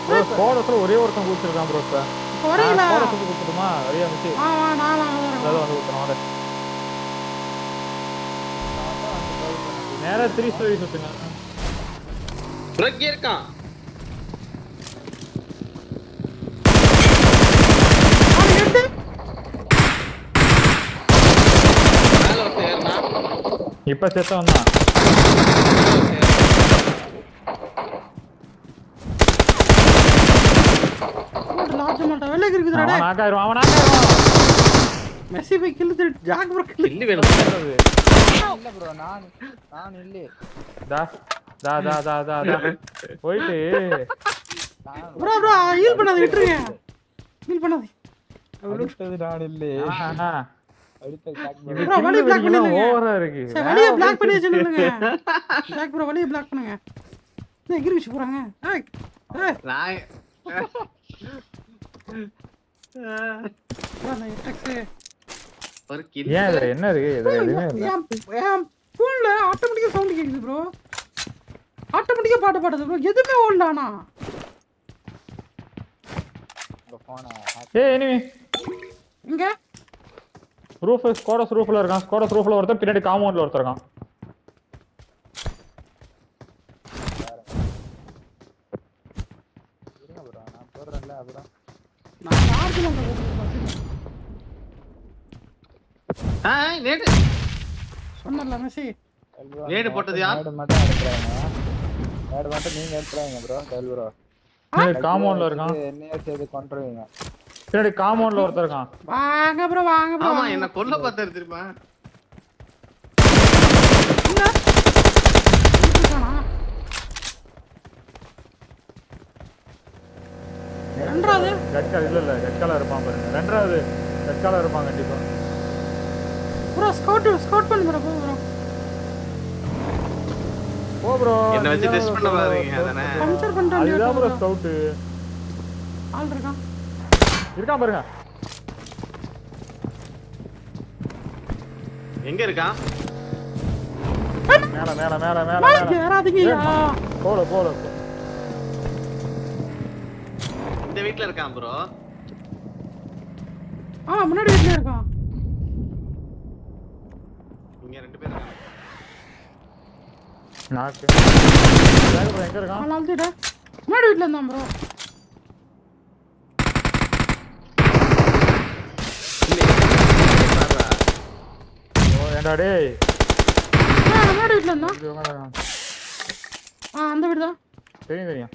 Bro ஸ்குவாடஸ்ல ஒரே ஒருத்தன் குடிச்சிருக்கான் bro இப்ப இப்போ வரீங்களா ஸ்குவாடஸ் வந்து குடுத்துட்டுமா ரெடியா இருந்துச்சு ஆ வா நான் நான் வரேன். அதாவது வந்து குடுத்துறோம் வாங்க நேரா த்ரீ ஸ்டோரி சுத்துங்க ப்ரோ இங்கே இருக்கான் ஆ, எட்டு. மேல ஒருத்தன் ஏறினா இப்ப செத்தவன் தான் போட்டு லாட்ஜ் மாட்டா வெள்ளைக்கு இருக்குதுடா அவன் டேய். நாக்காயிருவான் அவன் நாக்காயிருவான் மெஸ்ஸி போய் கில்லு திரு ஜாக் ப்ரோ கில்லு கில்லு வேணும் இல்ல ப்ரோ நான் நான் இல்ல தா தா தா தா தா தா போயிட்டு ப்ரோ ப்ரோ ஹீல் பண்ணாத விட்டுருங்க ஹீல் பண்ணாத அடுத்தது நான் இல்ல ஆஹா. அடுத்த காக் இது Bro, வழி block கில்லு பண்ணிடுங்க. ஓவரா இருக்கு சரி வழியை பிளாக் பண்ணி வச்சுருங்க ஜாக் ப்ரோ வழியை பிளாக் பண்ணுங்க என்ன எகிரி வச்சு போறாங்க ஏய் ஏய் நான் bro, நான் எட்டக்ஸு ஒரு கில் ஏன் இது என்ன இருக்கு இது எதுவுமே இல்ல என் என் ஃபோனில் ஆட்டோமேட்டிக்காக சவுண்டு கேட்குது ப்ரோ ஆட்டோமேட்டிக்காக பாட்டு பாடுது ப்ரோ எதுவுமே ஓடலானா உங்க போன ஏய் எனிவே இங்கே ரூஃப் ஸ்குவாடஸ் ரூஃப்ல இருக்கான் ஸ்குவாடஸ் ரூஃப்ல ஒருத்தன் பின்னாடி காம்பவுண்ட்ல ஒருத்தர் இருக்கான் இருங்க ப்ரோ நான் போடுறேன்ல அப்புறம் நான் சார்ஜில் அந்த ஆ நேடு சொன்னல மெஸ்ஸி நேடு போட்டது யார்? நேடு மட்டும் எடுத்துறாங்க நேடு மட்டும் நீங்க எடுத்துறாங்க ப்ரோ டெல் ப்ரோ பின்னாடி காம்பவுண்ட்ல இருக்கான் என்னைய சேர்த்து கொண்டுருவீங்க பின்னாடி காம்பவுண்ட்ல ஒருத்தர் இருக்கான் வாங்க ப்ரோ வாங்க ப்ரோ ஆமா என்ன கொல்ல பார்த்தாரு தெரியுமா ரெண்டாவது ரெட் கலர் இல்ல இல்ல ரெட் கலர் இருப்பான் பாருங்க ரெண்டாவது ரெட் கலர் இருப்பான் கண்டிப்பா ப்ரோ ஸ்கவுட் ஸ்கவுட் பண்ணு ப்ரோ ப்ரோ போ ப்ரோ என்ன வச்சு டெஸ்ட் பண்ண பாருங்க அதானே பஞ்சர் பண்ணிட்டு அதுதான் ப்ரோ வண்டி ஸ்கவுட் ஆள் இருக்கான் இருக்கான் பாருங்க எங்க இருக்கான் மேல மேல மேல மேல மைக் மேல ஏறாதீங்கய்யா போல போல இந்த வீட்ல இருக்கான் ப்ரோ ஆ முன்னாடி வீட்லயே இருக்கான் இங்க ரெண்டு பேர் இருக்காங்க நாக்கு ஜாக் bro எங்க இருக்கான் அவன் அழுத்திட்ட முன்னாடி வீட்ல இருந்தான் ப்ரோ ஓ ஏண்டா டேய் முன்னாடி வீட்ல இருந்தான் இங்க உட்கார்ந்திருக்கான். ஆ அந்த வீடு தான் தெரியும் தெரியும்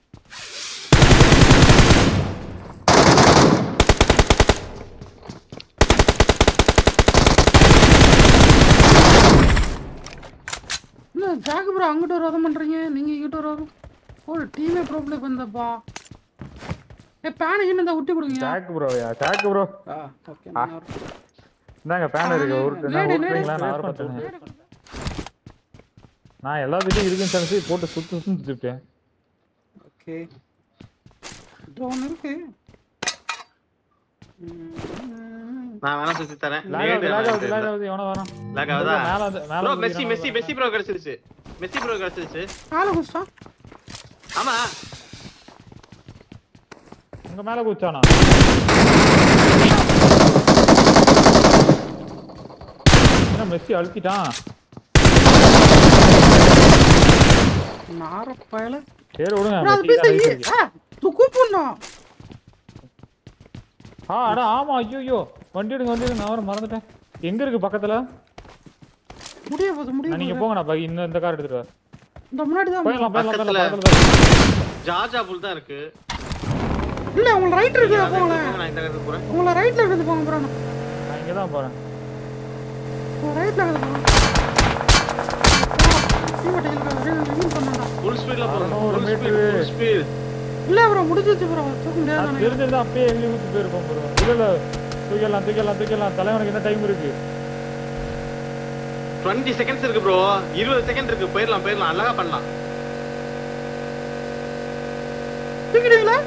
என்ன ஜாக் ப்ரோ அங்கிட்ட ஒரு உதம் பண்றீங்க நீங்க இங்கிட்ட ஒரு உதம் ஒரு டீமே ப்ராப்ளம் வந்தப்பா ஏ பேனுக்கு இந்த விட்டு கொடுங்க ஜாக் ப்ரோயா ஜாக் ப்ரோ ஆ ஓகே இந்தாங்க பேன் இருக்கு ஒரு நான் நேடு, ஓட்டுறீங்களா நான் நேடு. ஆரம்பிச்சேன் நான் எல்லாத்துக்கும் இருக்குன்னு தெரிஞ்சு போட்டு சுத்து சுத்து சுத்திட்டேன் ஓகே ட்ரோன் இருக்கு நான் வேணா சுத்தி தரேன் லாக் ஆகுது லாக் ஆகுது லாக் ஆகுது எவனோ வரான் லாக் ஆகுதா மேல வந்து மேல ப்ரோ வந்து மெஸ்ஸி இவன் மெஸ்ஸி மெஸ்ஸி ப்ரோ கிடைச்சிருச்சு மெஸ்ஸி ப்ரோ கிடைச்சிருச்சு ஆளை குஸ்டா ஆமா உங்க மேல குச்சானா என்ன மெஸ்ஸி அழுத்திட்டான் நாரப்பயல சரி விடுங்க ப்ரோ அது மெஸ்ஸி தான் பேச இருக்கு. ஆ துக்கு பண்ணோம் ஆ அட ஆமா ஐயோ வண்டி எடுங்க வண்டி எடுங்க நான் வர மறந்துட்டேன் எங்க இருக்கு பக்கத்துல முடிய போகுது முடிய நான் நீங்க போகுது போங்க நான் பை- இந்த இந்த கார் எடுத்துட்டு வரேன் இந்த முன்னாடி தான் போயிடலாம் போயிடலாம் பக்கத்துல. போயிடலாம் பக்கத்துல தான். ஜார்ஜா புல் தான் இருக்கு இல்ல உங்க ரைட் இருக்கு நீங்க போங்களேன் போங்க, நான் இந்த இடத்துக்கு போறேன் உங்களை ரைட்ல இருக்குது போங்க ப்ரோ நான் இங்க தான் போறேன் உங்க ரைட்ல இருக்குது போங்க டீமேட் ஹீல் பண்ணா ஃபுல் ஸ்பீட்ல போறோம் அறுநூறு full speed metre. Full speed இல்ல ப்ரோ முடிஞ்சிச்சு ப்ரோ தூக்க முடியாது நான் நினைக்கிறேன். தெரிஞ்சிருந்தா அப்பயே எள்ளி ஊத்தி போயிருப்போம் bro. இல்ல இல்ல தூக்கிடலாம் தூக்கிடலாம் தூக்கிடலாம் தலைவனுக்கு என்ன டைம் இருக்கு 20 செகண்ட்ஸ் இருக்கு ப்ரோ 20 செகண்ட் இருக்கு போயிடலாம் போயிடலாம் அழகா பண்ணலாம் தூக்கிடுவீங்களா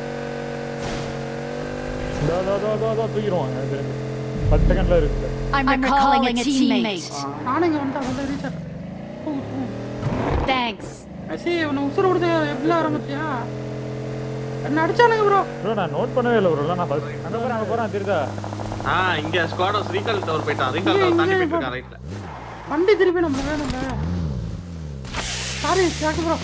இதோ, இதோ, இதோ, இதோ, இதோ, தூக்கிடுவோம் எனக்கு தெரிஞ்சு. பத்து செகண்ட்ல இருக்கு I'm recalling a teammate. நானும் இங்க வந்துட்டேன் வந்து ரீச்சர் Thanks. மெஸ்ஸி உன்னை உசுர விடுது எப்படிலாம் ஆரம்பிச்சியா என்ன அடிச்சானுங்க ப்ரோ ப்ரோ நான் நோட் பண்ணவே இல்லை ப்ரோ நான் first- அங்க போறேன் அங்க போறேன் திருதா ஆ இங்க ஸ்குவாடோஸ் ரீகால் டவர் போயிட்டான் ரீகால் இங்க, டவர் தாண்டி இங்க போயிட்டு இருக்கான் ரைட்ல வண்டி திருப்பி நம்ம வேணும்ல சாரி ஜாக்கு ப்ரோ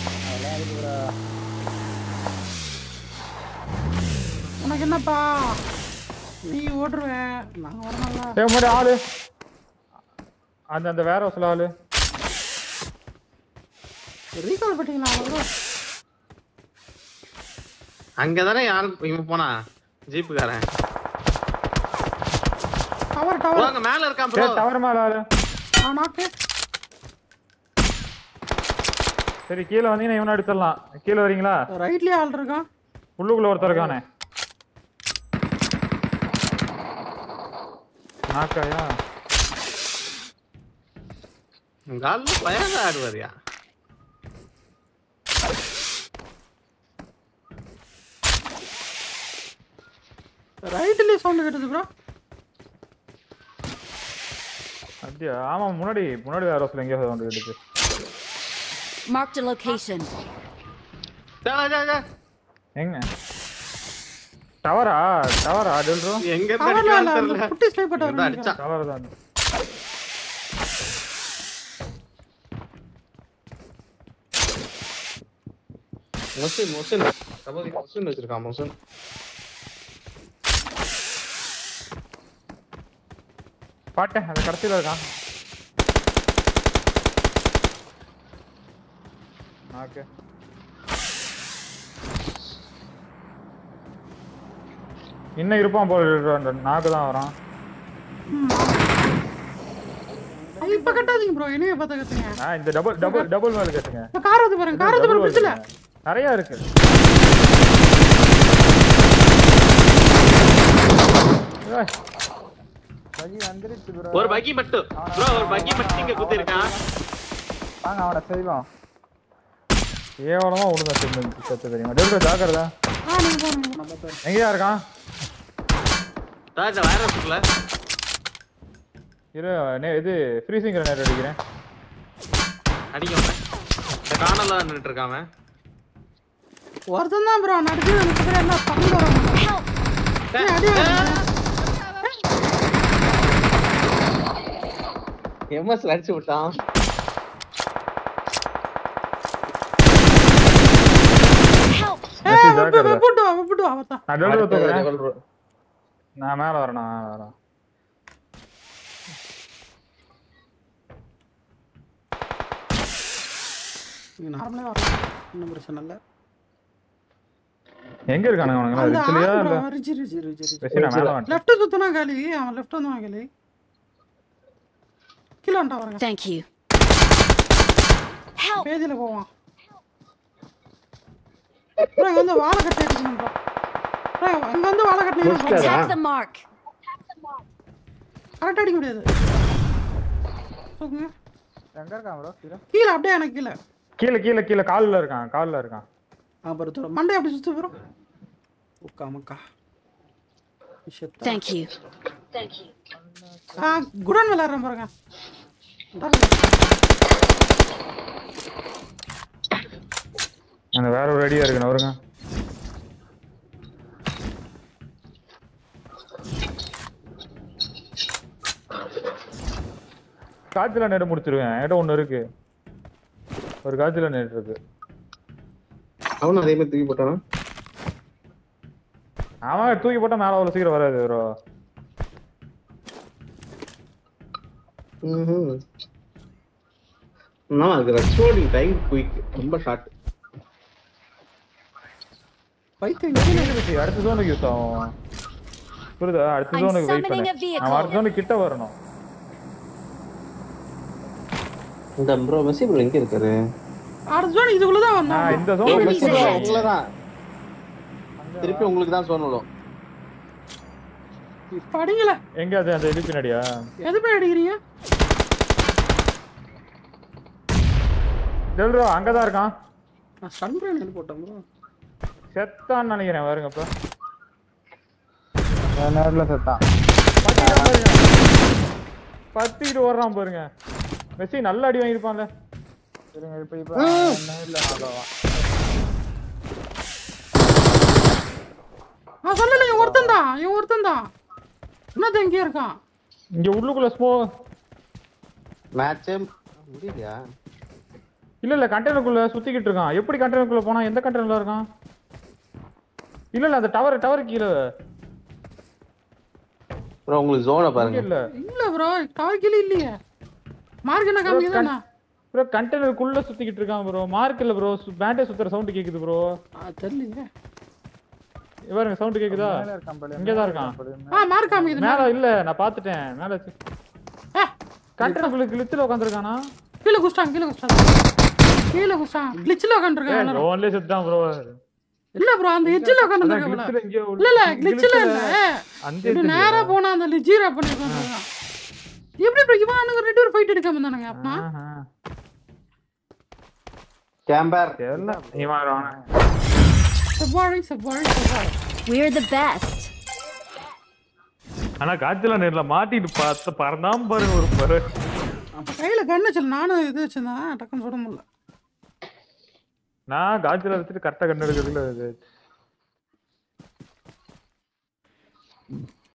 உனக்கு என்னப்பா நீ ஓட்டுருவேன் நாங்க வரணும்ல ஏய் முன்னாடி ஆளு அந்த அந்த வேற ஹவுஸ்ல ஆளு ரீகால் பண்ணிங்களா ப்ரோ அங்கதானே யாரு இவன் போனா ஜீப்புக்காரன் டவர் ப்ரோ டவர் அங்க மேல இருக்கான் ப்ரோ ஏய் டவர் மேல ஆளு ஆ நாக்கு சரி கீழே வந்தீங்கன்னா இவனை அடிச்சிடலாம் கீழே வரீங்களா ரைட்லயே ஆள் இருக்கான் உள்ளுக்குள்ள ஒருத்தர் இருக்கானே நாக்காயா கால்ல பயங்கர ஆடுவாரியா ரைட்லயே சவுண்ட் கேட்டது ப்ரோ அப்படியா ஆமா முன்னாடி முன்னாடி வேற ஹவுஸ்ல எங்கேயோ வந்து இருக்கு Marked a location. டா, டா, டா. எங்க டவரா டவரா டெல்ரோ எங்க இருந்து டவர்ல அடிக்கிறான்னு இல்ல தெரியல அந்த குட்டி ஸ்னைப்பர் இங்க டவர் அடிச்சான் டவர் தான் மொசின் மொசின் சபோதி மொசின் வச்சிருக்கான் மொசின் பாட்டேன் அந்த கடைசியில இருக்கான் ஓகே இன்னும் இருப்பான் போல அந்த நாக்கு தான் வரான் இப்ப கட்டாதீங்க ப்ரோ இனிமே பார்த்து கத்துங்க ஆ இந்த டபுள் டபுள் டபுள் மேல கேட்டுங்க இப்ப கார் வந்து பாருங்க கார் வந்து Double பாருங்க பிடிச்சல வருதுங்க. நிறைய இருக்கு ஏய், பகி வந்துருச்சு ப்ரோ ஒரு பக்கி மட்டும் ப்ரோ ஒரு பக்கி மட்டும் இங்க குத்தி இருக்கான் வாங்க அவனை செய்வோம் கேவலமா விடுங்க செத்து செத்து தெரியுமா டெல்ரோ ஜாக்கிரதா ஆ நீங்க போங்க நம்ம பேர் எங்கேயா இருக்கான் இந்த வைரஸ் இருக்குல்ல இரு நே இது ஃப்ரீசிங் நேரம் அடிக்கிறேன் அடிக்க இந்த காணல நின்னுட்டு இருக்காம ஒருத்தன் தான் ப்ரோ நடிச்சு எனக்கு பேர் என்ன பண்ணி வராங்க ஏய், அடி வாங்குங்க. எம்எஸ் அடிச்சு விட்டான் ஏய், மெஸ்ஸி விட்டு ஜாக்கிரதை. விட்டு வா, விட்டு வா, அவர்தான். நான் டெல்ரோ அடுத்த தூக்குறேன் level bro. நான் மேல வரேன் நான் மேல வரேன் நீங்க நார்மலே வரலாம் ஒன்றும் பிரச்சனை இல்லை எங்க இருக்கானுங்க அவனுங்க அந்த ரிச்சிலியா ஆள் இல்ல bro, Richie Richie Richie Richie Richie நான் மேல வந்துட்டேன் லெஃப்ட் சுத்தினா காலி அவன் லெஃப்ட் வந்து காலி கீழே வந்துட்டான் பாருங்க Thank you. Help! பேதியில போவான் bro, இங்க வந்து வாழை கட்டி அடிக்கணும் bro. bro, இங்க வந்து வாழை கட்டி Attack the mark. கரெக்ட் அடிக்க முடியாது தூக்குங்க. எங்க இருக்கான் ப்ரோ கீழே கீழே அப்படியே எனக்கு கீழே கீழே கீழே கீழே கால்ல இருக்கான் கால்ல இருக்கான் ஆ பருத்தோட மண்டை அப்படி சுத்து ப்ரோ உக்கா மக்கா செத்தா. Thank you. ஆ குடன் விளையாடுறேன் பாருங்க அந்த வேற ஒரு ரெடியா இருக்கு வருங்க காய்ச்சல நெடு முடிச்சிருவேன் என்கிட்ட ஒண்ணு இருக்கு ஒரு காய்ச்சல நெட் இருக்கு அவனும் அதே மாதிரி தூக்கி போட்டானா அவன் தூக்கி போட்டா மேல அவ்வளவு சீக்கிரம் வராது ப்ரோ ம்ஹும். நான் அதுக்கு ரெக்ஸ்போர்டிங் டைம் குயிக் ரொம்ப ஷார்ட் பைத்தியம் அடுத்த ஜோனுக்கு யூஸ் ஆகும் புரியுதா அடுத்த I'm ஜோனுக்கு வெயிட் summoning a பண்ணு vehicle. அவன் அடுத்த ஜோனுக்கு கிட்ட வரணும் இந்த ப்ரோ மெஸ்ஸி ப்ரோ எங்க இருக்காரு அடுத்த ஜோன் இதுக்குள்ளதான் நான் வந்தான் இந்த ஜோனுக்கு Enemies ahead. உங்களதான் திருப்பி உங்களுக்கு தான் சொல்லணும் இப்ப அடிங்கல எங்க அது அந்த இது பின்னாடியா எது போய் அடிக்கிறீங்க டெல்ரோ அங்கதான் இருக்கான் நான் ஸ்டன் பிரைன் போட்டேன் ப்ரோ செத்தான்னு நினைக்கிறேன் பாருங்க இப்ப என் நேரில் செத்தான் பத்திக்கிட்டு பாருங்க பத்திக்கிட்டு ஓடுறான் பாருங்க மெஸ்ஸி நல்ல அடி வாங்கியிருப்பான்ல சரிங்க இப்போ இப்போ என் நேரில் ஆகவா தான் இவன் ஒருத்தன் தான் இன்னொருத்தன் எங்கேயே இருக்கான் இங்க உள்ளுக்குள்ள ஸ்மோ மேட்சே முடியலையா இல்ல இல்ல கண்டெய்னருக்குள்ள சுத்திக்கிட்டு இருக்கான் எப்படி கண்டெய்னருக்குள்ள போனா எந்த கண்டெய்னர்ல இருக்கான் இல்ல இல்ல அந்த டவர் டவர் கீழே ப்ரோ உங்களுக்கு ஜோனை இங்க பாருங்க இல்ல இல்ல ப்ரோ டவர் கீழே இல்லையே மார்க் என்ன காமிக்குது கண்- என்ன ப்ரோ கண்டெய்னருக்குள்ள சுத்திக்கிட்டு இருக்கான் ப்ரோ மார்க் இல்ல ப்ரோ பேண்டே சுத்துற சவுண்ட் கேக்குது ப்ரோ ஆ, தெரியலையே பாருங்க சவுண்ட் கேக்குதா மேல இருக்கான் போல, இங்க தான் இருக்கான். போல. ஆ மார்க் காமிக்குது மேல இல்ல நான் பாத்துட்டேன் மேல ஏ, கண்டெய்னருக்குள்ள கிளித்துல உட்காந்துருக்கானா கீழே குஸ்டான் கீழே குஸ்டான் கீழே குஸ்டான் கிளிச்சில் உட்காந்துருக்கான் ஓன்லயே செத்தான் ப்ரோ இல்ல ப்ரோ அந்த எட்ஜில் உட்காந்துருக்கான் கிளித்துல இங்க இல்ல இல்ல கிளிச்சில் இல்ல அந்த இது edge நேரா போனா அந்த லிஜீரா பண்ணி உட்காந்துருக்கான் எப்படி ப்ரோ இவன் அனுங்க ரெண்டு பேரும் ஃபைட் எடுக்காம தானுங்க அப்பா ஆஹா. கேம்பர் தெரியல இவன் அவன். செவ்வாழை செவ்வாழை செவ்வாழை We're the best. ஆனா காய்ச்சல நேர்ல மாட்டிட்டு பார்த்து பறந்தாம பாருங்க ஒரு பரு அப்ப கையில கண்ணு வச்சு நானும் இது வச்சிருந்தேன் டக்குன்னு சுட முடியல நான் காய்ச்சல வச்சுட்டு கரெக்டா கண்ணு எடுக்கிறதுல இது